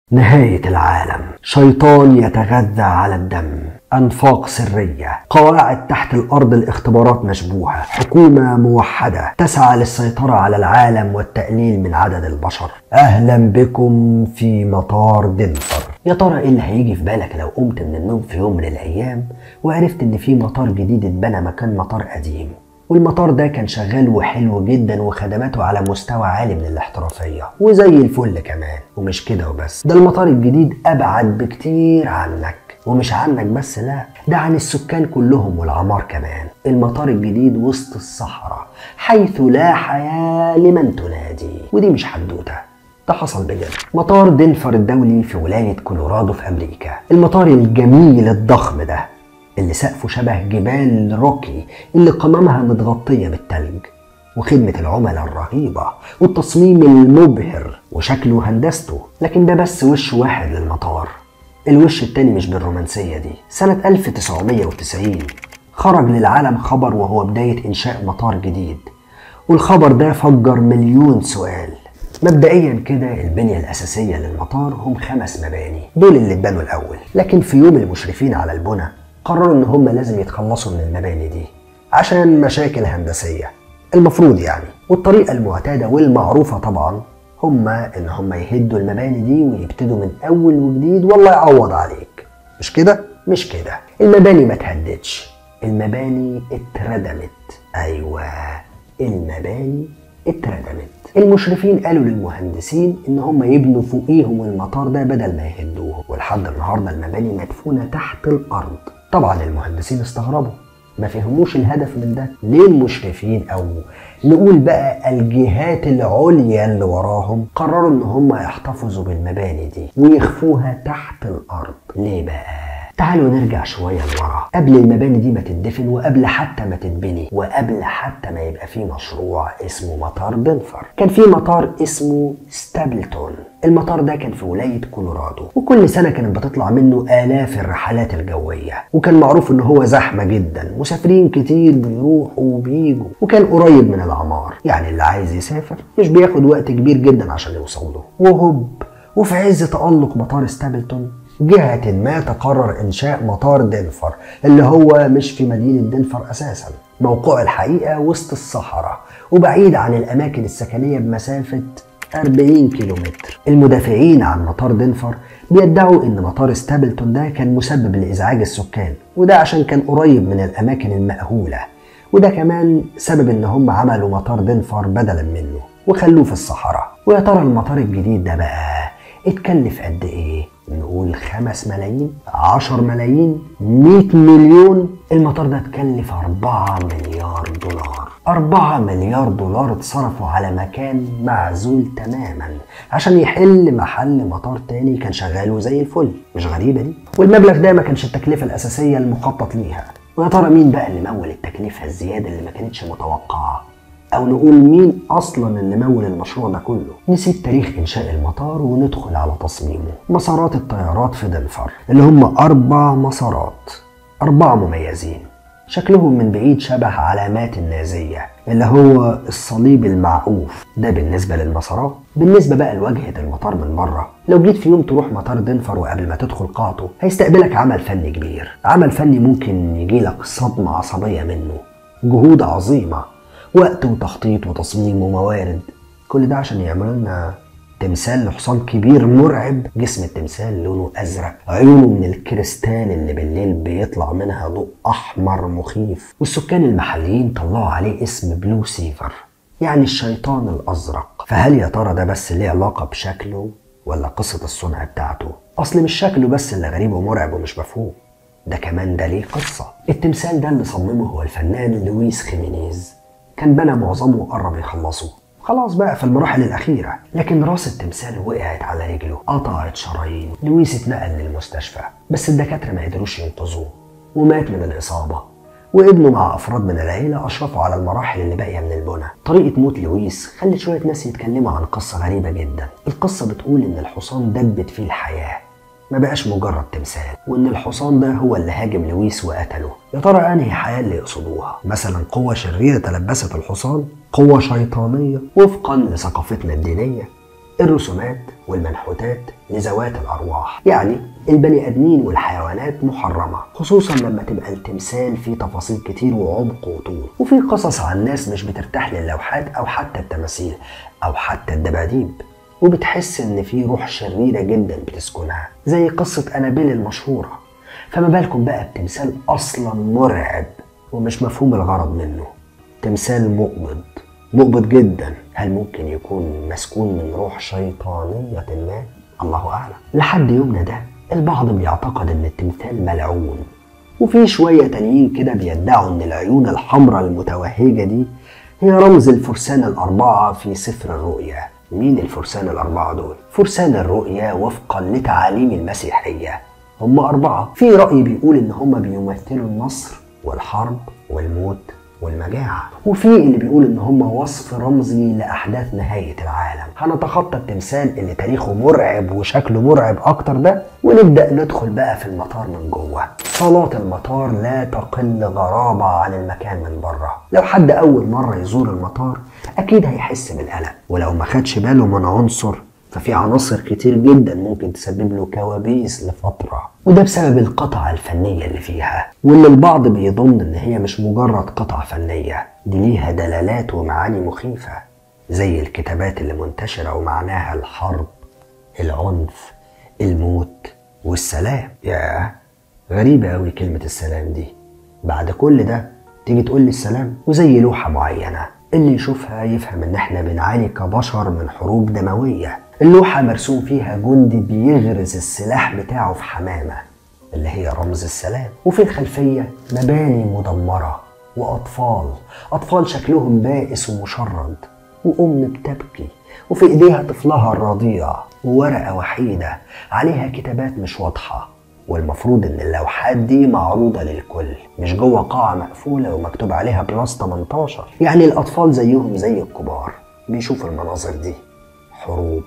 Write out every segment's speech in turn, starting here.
نهاية العالم شيطان يتغذى على الدم أنفاق سرية قواعد تحت الأرض الاختبارات مشبوهة حكومة موحدة تسعى للسيطرة على العالم والتقليل من عدد البشر أهلا بكم في مطار دنفر يا ترى ايه اللي هيجي في بالك لو قمت من النوم في يوم من الأيام وعرفت إن في مطار جديد اتبنى مكان مطار قديم والمطار ده كان شغال وحلو جدا وخدماته على مستوى عالي من الاحترافية وزي الفل كمان ومش كده وبس ده المطار الجديد أبعد بكتير عنك ومش عنك بس لا ده عن السكان كلهم والعمار كمان المطار الجديد وسط الصحراء حيث لا حياة لمن تنادي ودي مش حدوتة ده حصل بجد مطار دنفر الدولي في ولاية كولورادو في أمريكا المطار الجميل الضخم ده اللي سقفه شبه جبال روكي اللي قممها متغطية بالتلج وخدمة العملاء الرهيبة والتصميم المبهر وشكله وهندسته لكن ده بس وش واحد للمطار الوش التاني مش بالرومانسية دي سنة 1990 خرج للعالم خبر وهو بداية إنشاء مطار جديد والخبر ده فجر مليون سؤال مبدئيا كده البنية الأساسية للمطار هم خمس مباني دول اللي اتبنوا الأول لكن في يوم المشرفين على البنى قرروا ان هم لازم يتخلصوا من المباني دي عشان مشاكل هندسيه المفروض يعني والطريقه المعتاده والمعروفه طبعا هم ان هم يهدوا المباني دي ويبتدوا من اول وجديد والله يعوض عليك مش كده مش كده المباني ما تهدتش المباني اتردمت ايوه المباني اتردمت المشرفين قالوا للمهندسين ان هم يبنوا فوقيهم المطار ده بدل ما يهدوه ولحد النهارده المباني مدفونه تحت الارض طبعا المهندسين استغربوا ما فهموش الهدف من ده ليه المشرفين او نقول بقى الجهات العليا اللي وراهم قرروا ان هم يحتفظوا بالمباني دي ويخفوها تحت الارض ليه بقى تعالوا نرجع شوية لورا قبل المباني دي ما تدفن وقبل حتى ما تتبني وقبل حتى ما يبقى في مشروع اسمه مطار دنفر كان في مطار اسمه ستابلتون المطار ده كان في ولاية كولورادو وكل سنة كانت بتطلع منه آلاف الرحلات الجوية وكان معروف إن هو زحمة جدا مسافرين كتير بيروحوا وبيجوا وكان قريب من العمار يعني اللي عايز يسافر مش بياخد وقت كبير جدا عشان يوصل له وهوب وفي عز تألق مطار ستابلتون جهة ما تقرر إنشاء مطار دنفر اللي هو مش في مدينة دنفر أساسا موقعه الحقيقة وسط الصحراء وبعيد عن الأماكن السكنية بمسافة 40 كيلومتر المدافعين عن مطار دنفر بيدعوا ان مطار ستابلتون ده كان مسبب لازعاج السكان وده عشان كان قريب من الاماكن المأهولة وده كمان سبب ان هم عملوا مطار دنفر بدلا منه وخلوه في الصحراء ويا ترى المطار الجديد ده بقى اتكلف قد ايه نقول خمس ملايين عشر ملايين مئة مليون المطار ده اتكلف أربعة مليار دولار أربعة مليار دولار اتصرفوا على مكان معزول تماما عشان يحل محل مطار تاني كان شغال زي الفل مش غريبة دي والمبلغ ده ما كانش التكلفة الأساسية المخطط ليها ويا ترى مين بقى اللي مول التكلفة الزيادة اللي ما كانتش متوقعة أو نقول مين أصلا اللي مول المشروع ده كله نسيب تاريخ إنشاء المطار وندخل على تصميمه مسارات الطيارات في دنفر اللي هم أربع مسارات أربعة مميزين شكلهم من بعيد شبه علامات النازية اللي هو الصليب المعقوف ده بالنسبة للمسارات بالنسبة بقى لواجهة المطار من بره لو جيت في يوم تروح مطار دنفر وقبل ما تدخل قاعته هيستقبلك عمل فني كبير عمل فني ممكن يجيلك صدمة عصبية منه جهود عظيمة وقت وتخطيط وتصميم وموارد كل ده عشان يعملوا لنا تمثال لحصان كبير مرعب جسم التمثال لونه ازرق عيونه من الكريستال اللي بالليل بيطلع منها ضوء احمر مخيف والسكان المحليين طلعوا عليه اسم بلو سيفر يعني الشيطان الازرق فهل يا ترى ده بس ليه علاقه بشكله ولا قصه الصنع بتاعته اصل مش شكله بس اللي غريب ومرعب ومش مفهوم ده كمان ده ليه قصه التمثال ده اللي صممه هو الفنان لويس خيمينيز كان بنى معظمه وقرب يخلصه خلاص بقى في المراحل الأخيرة لكن راس التمثال وقعت على رجله قطعت شرايين لويس اتنقل للمستشفى بس الدكاترة ما قدروش ينقذوه ومات من الإصابة وابنه مع أفراد من العيلة أشرفوا على المراحل اللي باقية من البنى طريقة موت لويس خلت شوية ناس يتكلموا عن قصة غريبة جدا القصة بتقول إن الحصان دبت فيه الحياة ما بقاش مجرد تمثال وان الحصان ده هو اللي هاجم لويس وقتله يا ترى انهي حياه اللي يقصدوها مثلا قوه شريره تلبست الحصان قوه شيطانيه وفقا لثقافتنا الدينيه الرسومات والمنحوتات لذوات الأرواح يعني البني آدمين والحيوانات محرمة خصوصا لما تبقى التمثال فيه تفاصيل كتير وعمق وطول وفي قصص عن ناس مش بترتاح للوحات أو حتى التماثيل أو حتى الدباديب وبتحس إن في روح شريرة جدا بتسكنها زي قصة أنابيل المشهورة فما بالكم بقى بتمثال أصلا مرعب ومش مفهوم الغرض منه تمثال مقبض مقبض جدا هل ممكن يكون مسكون من روح شيطانية ما؟ الله أعلم لحد يومنا ده البعض بيعتقد إن التمثال ملعون وفي شوية تانيين كده بيدعوا إن العيون الحمراء المتوهجة دي هي رمز الفرسان الأربعة في سفر الرؤيا مين الفرسان الأربعة دول؟ فرسان الرؤيا وفقا لتعاليم المسيحية هم أربعة في رأي بيقول إن هم بيمثلوا النصر والحرب والموت والمجاعة وفي اللي بيقول ان هم وصف رمزي لاحداث نهاية العالم هنتخطى التمثال اللي تاريخه مرعب وشكله مرعب اكتر ده ونبدأ ندخل بقى في المطار من جوه صالات المطار لا تقل غرابة عن المكان من بره لو حد اول مرة يزور المطار اكيد هيحس بالقلق ولو ما خدش باله من عنصر ففي عناصر كتير جدا ممكن تسبب له كوابيس لفترة وده بسبب القطعة الفنية اللي فيها واللي البعض بيظن ان هي مش مجرد قطعة فنية دي ليها دلالات ومعاني مخيفة زي الكتابات اللي منتشرة ومعناها الحرب العنف الموت والسلام ياه غريبة أوي كلمة السلام دي بعد كل ده تيجي تقول لي السلام وزي لوحة معينة اللي يشوفها يفهم ان احنا بنعاني كبشر من حروب دموية اللوحة مرسوم فيها جندي بيغرز السلاح بتاعه في حمامة اللي هي رمز السلام وفي الخلفية مباني مدمرة وأطفال أطفال شكلهم بائس ومشرد وأم بتبكي وفي إيديها طفلها الرضيع وورقة وحيدة عليها كتابات مش واضحة والمفروض ان اللوحات دي معروضة للكل مش جوه قاعة مقفولة ومكتوب عليها بلس 18 يعني الأطفال زيهم زي الكبار بيشوفوا المناظر دي حروب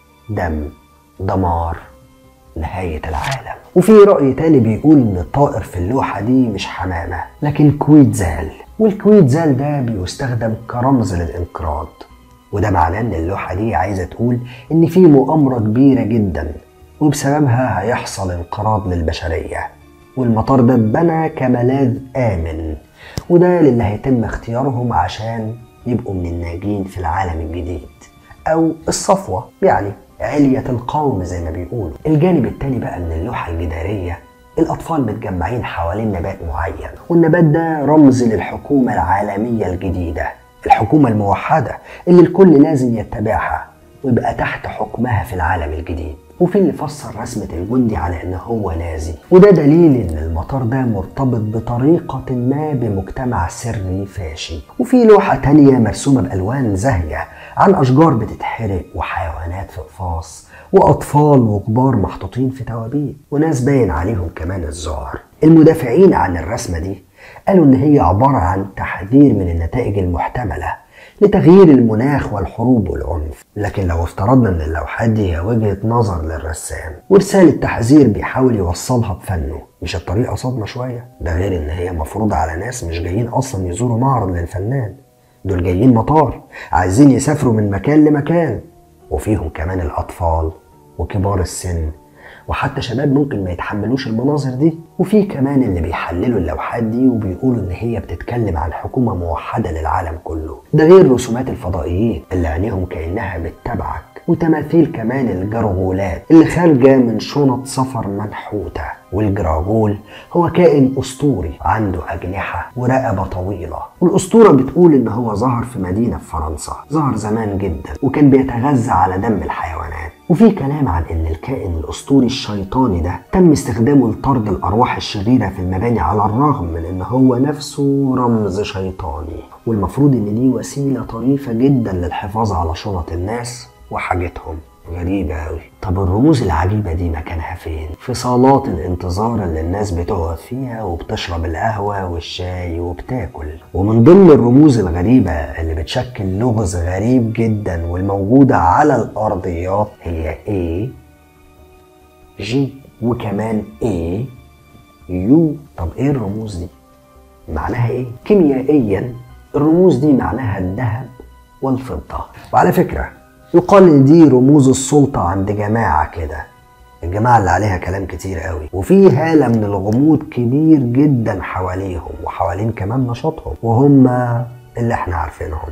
دم دمار نهاية العالم وفي رأي تاني بيقول إن الطائر في اللوحة دي مش حمامة لكن كويتزال والكويتزال ده بيستخدم كرمز للانقراض وده معناه إن اللوحة دي عايزة تقول إن في مؤامرة كبيرة جدا وبسببها هيحصل انقراض للبشرية والمطار ده اتبنى كملاذ آمن وده للي هيتم اختيارهم عشان يبقوا من الناجين في العالم الجديد أو الصفوة يعني علية القوم زي ما بيقولوا الجانب التاني بقى من اللوحة الجدارية الأطفال متجمعين حوالين نبات معين والنبات ده رمز للحكومة العالمية الجديدة الحكومة الموحدة اللي الكل لازم يتبعها ويبقى تحت حكمها في العالم الجديد وفي اللي فسر رسمة الجندي على إن هو نازي وده دليل إن المطار ده مرتبط بطريقة ما بمجتمع سري فاشي وفي لوحة تانية مرسومة بألوان زاهية عن أشجار بتتحرق وحيوانات في قفاص وأطفال وكبار محطوطين في توابيت وناس باين عليهم كمان الذعر المدافعين عن الرسمة دي قالوا إن هي عبارة عن تحذير من النتائج المحتملة لتغيير المناخ والحروب والعنف لكن لو افترضنا ان اللوحات دي هي وجهة نظر للرسام ورسالة تحذير بيحاول يوصلها بفنه مش الطريقة صدمة شوية ده غير ان هي مفروضة على ناس مش جايين اصلا يزوروا معرض للفنان دول جايين مطار عايزين يسافروا من مكان لمكان وفيهم كمان الاطفال وكبار السن وحتى شباب ممكن ما يتحملوش المناظر دي وفي كمان اللي بيحللوا اللوحات دي وبيقولوا ان هي بتتكلم عن حكومة موحدة للعالم كله ده غير رسومات الفضائيين اللي عينيهم كأنها بتتابعك وتماثيل كمان الجرغولات اللي خارجة من شنط سفر منحوتة والجراجول هو كائن أسطوري عنده أجنحة ورقبة طويلة والأسطورة بتقول إن هو ظهر في مدينة في فرنسا ظهر زمان جدا وكان بيتغذى على دم الحيوانات وفي كلام عن ان الكائن الاسطوري الشيطاني ده تم استخدامه لطرد الارواح الشريره في المباني على الرغم من ان هو نفسه رمز شيطاني والمفروض ان دي وسيله طريفه جدا للحفاظ على شنط الناس وحاجتهم غريبة أوي طب الرموز العجيبة دي مكانها فين؟ في صالات الانتظار اللي الناس بتقعد فيها وبتشرب القهوة والشاي وبتاكل ومن ضمن الرموز الغريبة اللي بتشكل لغز غريب جدا والموجودة على الأرضيات هي A G وكمان A U طب ايه الرموز دي؟ معناها ايه؟ كيميائيا الرموز دي معناها الذهب والفضة وعلى فكرة يقال ان دي رموز السلطة عند جماعة كده الجماعة اللي عليها كلام كتير قوي وفي هالة من الغموض كبير جدا حواليهم وحوالين كمان نشاطهم وهم اللي احنا عارفينهم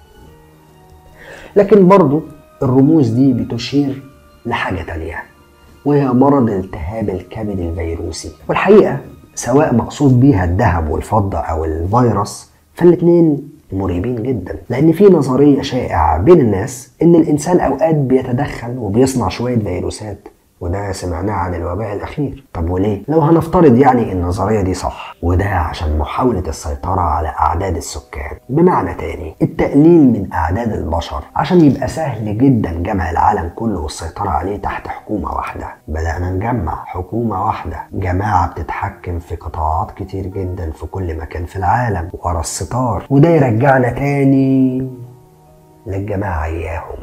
لكن برضو الرموز دي بتشير لحاجة تانية وهي مرض التهاب الكبد الفيروسي والحقيقة سواء مقصود بيها الذهب والفضة أو الفيروس فالاتنين مريبين جدا لأن في نظرية شائعة بين الناس إن الإنسان أوقات بيتدخل وبيصنع شوية فيروسات وده سمعناه عن الوباء الأخير طب وليه؟ لو هنفترض يعني النظرية دي صح وده عشان محاولة السيطرة على أعداد السكان بمعنى تاني التقليل من أعداد البشر عشان يبقى سهل جدا جمع العالم كله والسيطرة عليه تحت حكومة واحدة بدأنا نجمع حكومة واحدة جماعة بتتحكم في قطاعات كتير جدا في كل مكان في العالم ورا الستار وده يرجعنا تاني للجماعة إياهم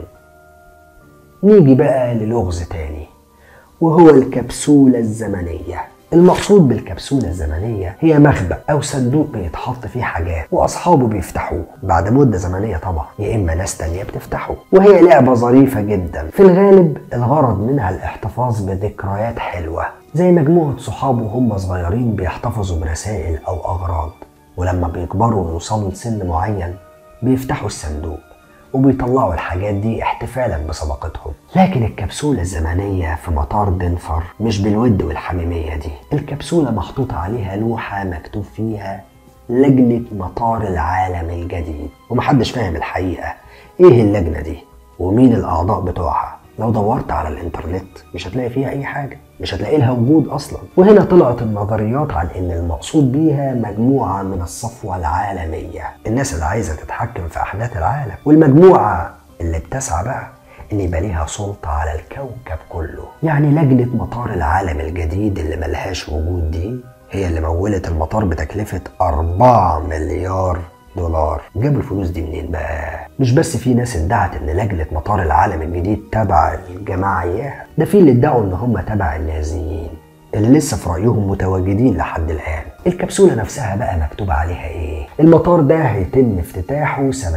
نيجي بقى للغز تاني وهو الكبسولة الزمنية المقصود بالكبسولة الزمنية هي مخبأ أو صندوق بيتحط فيه حاجات وأصحابه بيفتحوه بعد مدة زمنية طبعا يا إما ناس تانية بتفتحه وهي لعبة ظريفة جدا في الغالب الغرض منها الاحتفاظ بذكريات حلوة زي مجموعة صحاب وهم صغيرين بيحتفظوا برسائل أو أغراض ولما بيكبروا ويوصلوا لسن معين بيفتحوا الصندوق وبيطلعوا الحاجات دي احتفالا بصداقتهم لكن الكبسولة الزمنية في مطار دنفر مش بالود والحميمية دي الكبسولة محطوط عليها لوحة مكتوب فيها لجنة مطار العالم الجديد ومحدش فاهم الحقيقة ايه اللجنة دي ومين الأعضاء بتوعها لو دورت على الانترنت مش هتلاقي فيها اي حاجه مش هتلاقي لها وجود اصلا وهنا طلعت النظريات عن ان المقصود بيها مجموعه من الصفوه العالميه الناس اللي عايزه تتحكم في احداث العالم والمجموعه اللي بتسعى بقى ان يبقى ليها سلطه على الكوكب كله يعني لجنه مطار العالم الجديد اللي ملهاش وجود دي هي اللي مولت المطار بتكلفه 4 مليار دولار جابوا الفلوس دي منين بقى مش بس في ناس ادعت ان لجنه مطار العالم الجديد تبع الجماعه اياها ده في اللي ادعوا ان هم تبع النازيين اللي لسه في رايهم متواجدين لحد الان الكبسوله نفسها بقى مكتوب عليها ايه المطار ده هيتم افتتاحه سنه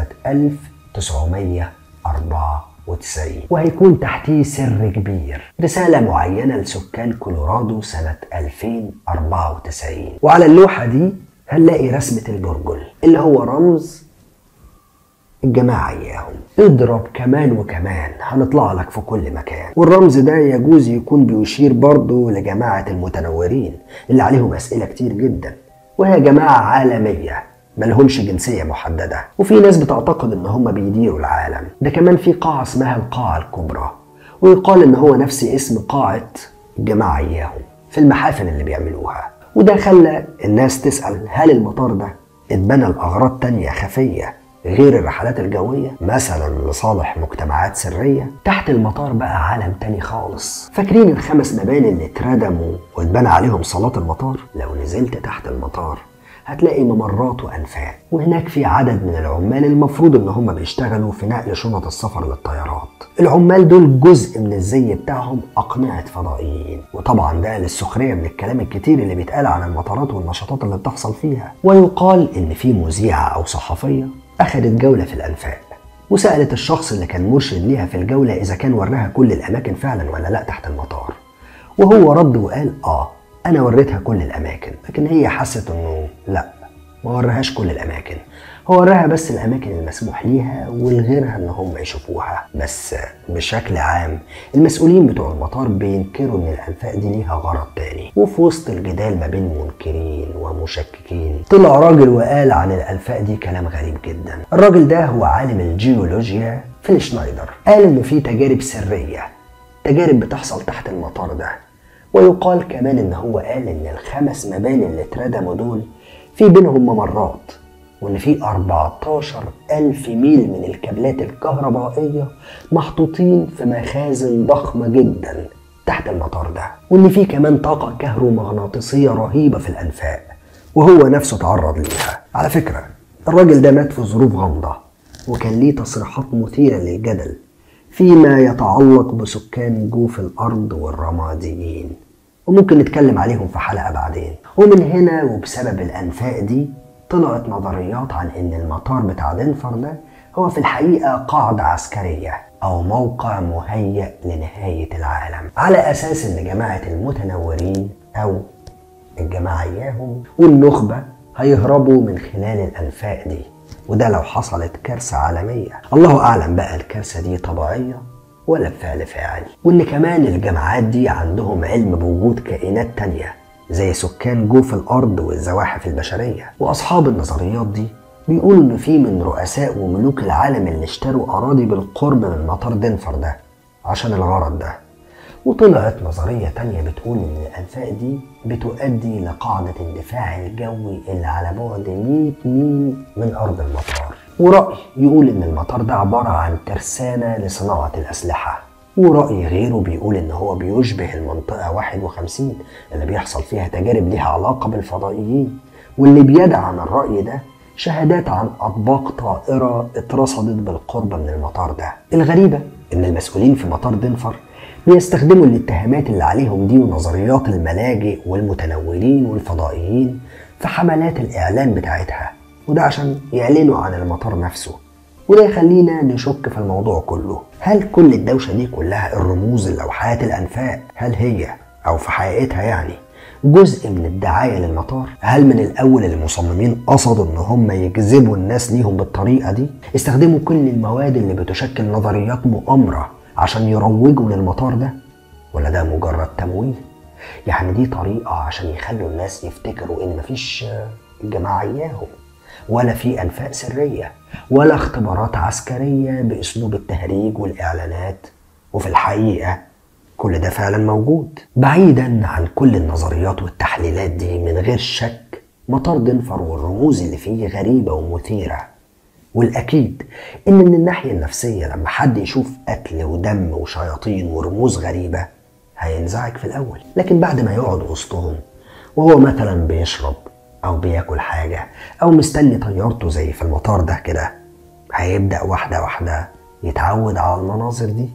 1994 وهيكون تحتيه سر كبير رسالة معينة لسكان كولورادو سنة 2094 وعلى اللوحة دي هنلاقي رسمة الجرجل اللي هو رمز الجماعة إياهم اضرب كمان وكمان هنطلع لك في كل مكان والرمز ده يجوز يكون بيشير برضه لجماعة المتنورين اللي عليهم أسئلة كتير جدا وهي جماعة عالمية ملهمش جنسية محددة وفي ناس بتعتقد ان هم بيديروا العالم ده كمان في قاعة اسمها القاعة الكبرى ويقال ان هو نفس اسم قاعة الجماعة إياهم في المحافل اللي بيعملوها وده خلى الناس تسأل هل المطار ده اتبنى لأغراض تانية خفية غير الرحلات الجوية مثلا لصالح مجتمعات سرية تحت المطار بقى عالم تاني خالص فاكرين الخمس مباني اللي اتردموا واتبنى عليهم صالات المطار لو نزلت تحت المطار هتلاقي ممرات وأنفاق وهناك في عدد من العمال المفروض ان هم بيشتغلوا في نقل شنط السفر للطيارات العمال دول جزء من الزي بتاعهم أقنعة فضائيين وطبعا ده للسخرية من الكلام الكتير اللي بيتقال عن المطارات والنشاطات اللي بتحصل فيها ويقال ان في مذيعة أو صحفية أخدت جولة في الأنفاق وسألت الشخص اللي كان مرشد ليها في الجولة إذا كان وراها كل الأماكن فعلا ولا لأ تحت المطار وهو رد وقال آه أنا وريتها كل الأماكن لكن هي حست إنه لأ ما وراهاش كل الأماكن هو وراها بس الأماكن المسموح ليها ولغيرها إن هم يشوفوها بس بشكل عام المسؤولين بتوع المطار بينكروا إن الأنفاق دي ليها غرض تاني وفي وسط الجدال ما بين منكرين ومشككين طلع راجل وقال عن الأنفاق دي كلام غريب جدا الراجل ده هو عالم الجيولوجيا فيل شنايدر قال إن في تجارب سرية تجارب بتحصل تحت المطار ده ويقال كمان إن هو قال إن الخمس مباني اللي اتردموا دول في بينهم ممرات وإن في 14 ألف ميل من الكابلات الكهربائية محطوطين في مخازن ضخمة جدا تحت المطار ده وإن في كمان طاقة كهرومغناطيسية رهيبة في الأنفاق وهو نفسه تعرض ليها على فكرة الراجل ده مات في ظروف غامضة وكان ليه تصريحات مثيرة للجدل فيما يتعلق بسكان جوف الأرض والرماديين وممكن نتكلم عليهم في حلقة بعدين ومن هنا وبسبب الأنفاق دي طلعت نظريات عن إن المطار بتاع دنفر ده هو في الحقيقة قاعدة عسكرية أو موقع مهيأ لنهاية العالم على أساس إن جماعة المتنورين أو الجماعة إياهم والنخبة هيهربوا من خلال الأنفاق دي وده لو حصلت كارثة عالمية الله أعلم بقى الكارثة دي طبيعية ولا بفعل فاعل وإن كمان الجماعات دي عندهم علم بوجود كائنات تانية زي سكان جوف الأرض والزواحف البشرية وأصحاب النظريات دي بيقولوا إن في من رؤساء وملوك العالم اللي اشتروا أراضي بالقرب من مطار دنفر ده عشان الغرض ده وطلعت نظرية تانية بتقول إن الأنفاق دي بتؤدي لقاعدة الدفاع الجوي اللي على بعد 100 ميل من أرض المطار ورأي يقول إن المطار ده عبارة عن ترسانة لصناعة الأسلحة ورأي غيره بيقول إن هو بيشبه المنطقة 51 اللي بيحصل فيها تجارب ليها علاقة بالفضائيين واللي بيدعم الرأي ده شهادات عن أطباق طائرة اترصدت بالقرب من المطار ده الغريبة إن المسؤولين في مطار دنفر بيستخدموا الاتهامات اللي عليهم دي ونظريات الملاجئ والمتنورين والفضائيين في حملات الإعلان بتاعتها وده عشان يعلنوا عن المطار نفسه وده يخلينا نشك في الموضوع كله هل كل الدوشة دي كلها الرموز اللوحات الأنفاق هل هي أو في حقيقتها يعني جزء من الدعاية للمطار هل من الأول المصممين قصدوا إن هم يجذبوا الناس ليهم بالطريقة دي استخدموا كل المواد اللي بتشكل نظريات مؤامرة عشان يروجوا للمطار ده ولا ده مجرد تمويل يعني دي طريقة عشان يخلوا الناس يفتكروا إن مفيش جماعة إياهم ولا في أنفاق سرية ولا اختبارات عسكرية بأسلوب التهريج والإعلانات وفي الحقيقة كل ده فعلا موجود بعيدا عن كل النظريات والتحليلات دي من غير شك مطار دنفر والرموز اللي فيه غريبة ومثيرة والأكيد إن من الناحية النفسية لما حد يشوف قتل ودم وشياطين ورموز غريبة هينزعج في الأول لكن بعد ما يقعد وسطهم وهو مثلا بيشرب أو بياكل حاجة أو مستني طيارته زي في المطار ده كده هيبدأ واحدة واحدة يتعود على المناظر دي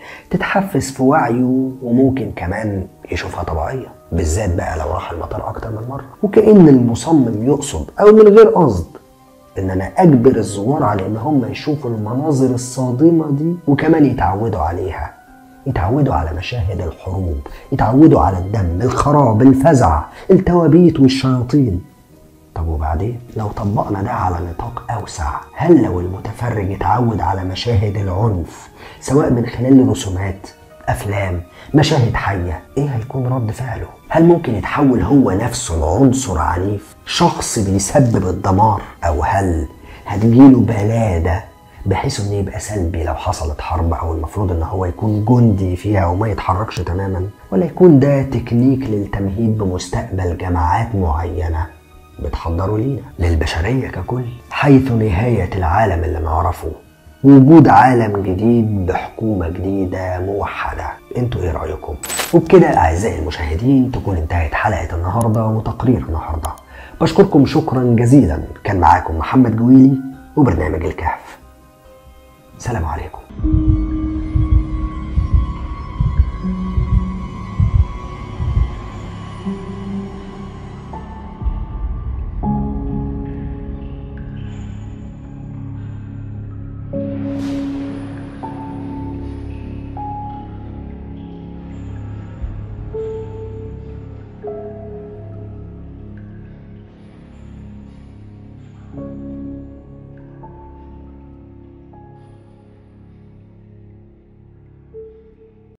تتحفز في وعيه وممكن كمان يشوفها طبيعية بالذات بقى لو راح المطار أكتر من مرة وكأن المصمم يقصد أو من غير قصد إن أنا أجبر الزوار على إن هم يشوفوا المناظر الصادمة دي وكمان يتعودوا عليها يتعودوا على مشاهد الحروب يتعودوا على الدم الخراب الفزع التوابيت والشياطين طب وبعدين لو طبقنا ده على نطاق أوسع هل لو المتفرج اتعود على مشاهد العنف سواء من خلال رسومات أفلام مشاهد حية إيه هيكون رد فعله؟ هل ممكن يتحول هو نفسه لعنصر عنيف شخص بيسبب الدمار أو هل هتجيله بلادة بحيث انه يبقى سلبي لو حصلت حرب او المفروض ان هو يكون جندي فيها وما يتحركش تماما ولا يكون ده تكنيك للتمهيد بمستقبل جماعات معينه بتحضروا لينا للبشريه ككل حيث نهايه العالم اللي نعرفه وجود عالم جديد بحكومه جديده موحده انتوا ايه رايكم وبكده اعزائي المشاهدين تكون انتهت حلقه النهارده وتقرير النهارده بشكركم شكرا جزيلا كان معاكم محمد جويلي وبرنامج الكهف سلام عليكم